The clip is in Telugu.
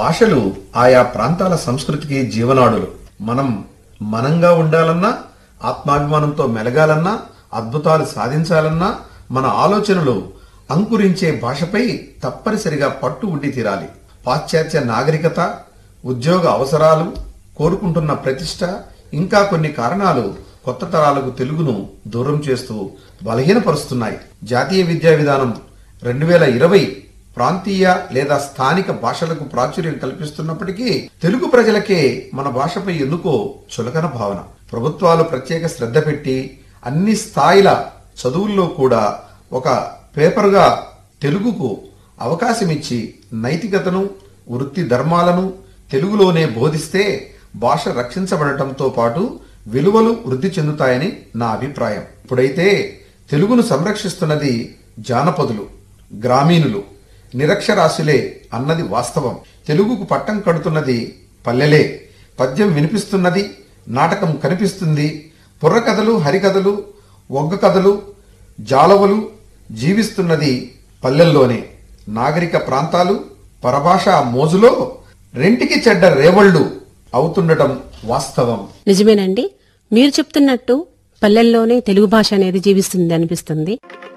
భాషలు ఆయా ప్రాంతాల సంస్కృతికి జీవనాడులు మనం మనంగా ఉండాలన్నా ఆత్మాభిమానంతో మెలగాలన్నా అద్భుతాలు సాధించాలన్నా మన ఆలోచనలు అంకురించే భాషపై తప్పనిసరిగా పట్టు ఉండి తీరాలి పాశ్చాత్య నాగరికత ఉద్యోగ అవసరాలు కోరుకుంటున్న ప్రతిష్ట ఇంకా కొన్ని కారణాలు కొత్త తరాలకు తెలుగును దూరం చేస్తూ బలహీనపరుస్తున్నాయి జాతీయ విద్యా విధానం రెండు వేల ఇరవై ప్రాంతీయ లేదా స్థానిక భాషలకు ప్రాచుర్యం కల్పిస్తున్నప్పటికీ తెలుగు ప్రజలకే మన భాషపై ఎందుకో చులకన భావన ప్రభుత్వాలు ప్రత్యేక శ్రద్ధ పెట్టి అన్ని స్థాయిల చదువుల్లో కూడా ఒక పేపర్గా తెలుగుకు అవకాశమిచ్చి నైతికతను వృత్తి ధర్మాలను తెలుగులోనే బోధిస్తే భాష రక్షించబడటంతో పాటు విలువలు వృద్ధి చెందుతాయని నా అభిప్రాయం ఇప్పుడైతే తెలుగును సంరక్షిస్తున్నది జానపదులు గ్రామీణులు నిరక్షరాస్యులే అన్నది వాస్తవం తెలుగుకు పట్టం కడుతున్నది పల్లెలే పద్యం వినిపిస్తున్నది నాటకం కనిపిస్తుంది పుర్రకథలు హరికథలు ఒగ్గ కథలు జాలవులు జీవిస్తున్నది పల్లెల్లోనే నాగరిక ప్రాంతాలు పరభాషా మోజులో రెంటికి చెడ్డ రేవళ్లు అవుతుండటం వాస్తవం నిజమేనండి మీరు చెప్తున్నట్టు పల్లెల్లోనే తెలుగు భాష అనేది జీవిస్తుంది అనిపిస్తుంది